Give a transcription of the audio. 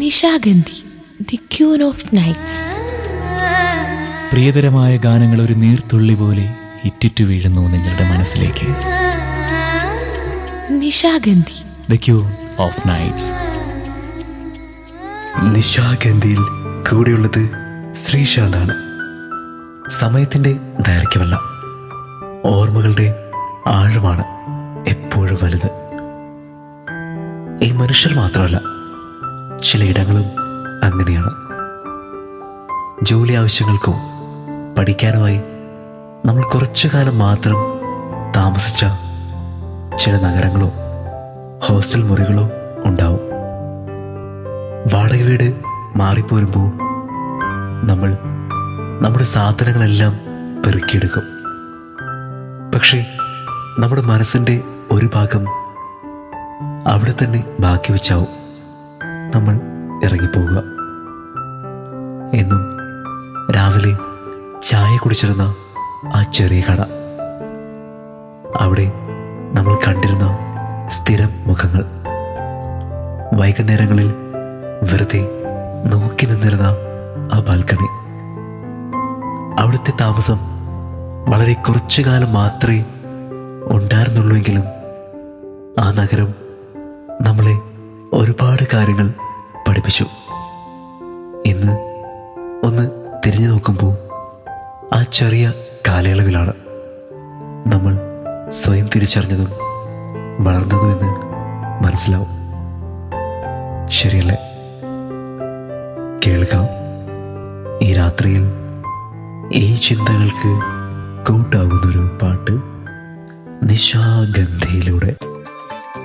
Nishagandhi the queen of nights പ്രിയതരമായ ഗാനങ്ങൾ ഒരു നീർത്തുള്ളി പോലെ ഇറ്റിറ്റു വീഴുന്നു നിങ്ങളുടെ മനസ്സിലേക്ക് Nishagandhi the queen of nights നിശാഗന്ധിയിൽ കൂടെയുള്ളത് ശ്രീശാന്താണ് സമയത്തിന്റെ ദൈർഘ്യമല്ല ഓർമ്മകളുടെ ആഴമാണ് എപ്പോഴും വലുത് ഈ മനുഷ്യർ മാത്രമല്ല ചിലയിടങ്ങളും അങ്ങനെയാണ് ജോലി ആവശ്യങ്ങൾക്കോ പഠിക്കാനുമായി നമ്മൾ കുറച്ചു കാലം മാത്രം താമസിച്ച ചില നഗരങ്ങളോ ഹോസ്റ്റൽ മുറികളോ ഉണ്ടാവും വാടക വീട് മാറിപ്പോരുമ്പോൾ നമ്മൾ നമ്മുടെ സാധനങ്ങളെല്ലാം പെറുക്കിയെടുക്കും പക്ഷേ നമ്മുടെ മനസ്സിൻ്റെ ഒരു ഭാഗം അവിടെ തന്നെ ബാക്കി വെച്ചാവും നമ്മൾ ഇറങ്ങിപ്പോവുക എന്നും രാവിലെ ചായ കുടിച്ചിരുന്ന ആ ചെറിയ കട അവിടെ നമ്മൾ കണ്ടിരുന്ന സ്ഥിരം മുഖങ്ങൾ വൈകുന്നേരങ്ങളിൽ വെറുതെ നോക്കി നിന്നിരുന്ന ആ ബാൽക്കണി അവിടുത്തെ താമസം വളരെ കുറച്ചു കാലം മാത്രമേ ഉണ്ടായിരുന്നുള്ളൂവെങ്കിലും ആ നഗരം നമ്മളെ ഒരുപാട് കാര്യങ്ങൾ പഠിപ്പിച്ചു ഇന്ന് ഒന്ന് തിരിഞ്ഞു നോക്കുമ്പോൾ ആ ചെറിയ കാലയളവിലാണ് നമ്മൾ സ്വയം തിരിച്ചറിഞ്ഞതും വളർന്നതുമെന്ന് മനസ്സിലാവും ശരിയല്ലേ കേൾക്കാം ഈ രാത്രിയിൽ ഈ ചിന്തകൾക്ക് കൂട്ടാകുന്നൊരു പാട്ട് നിശാഗന്ധിയിലൂടെ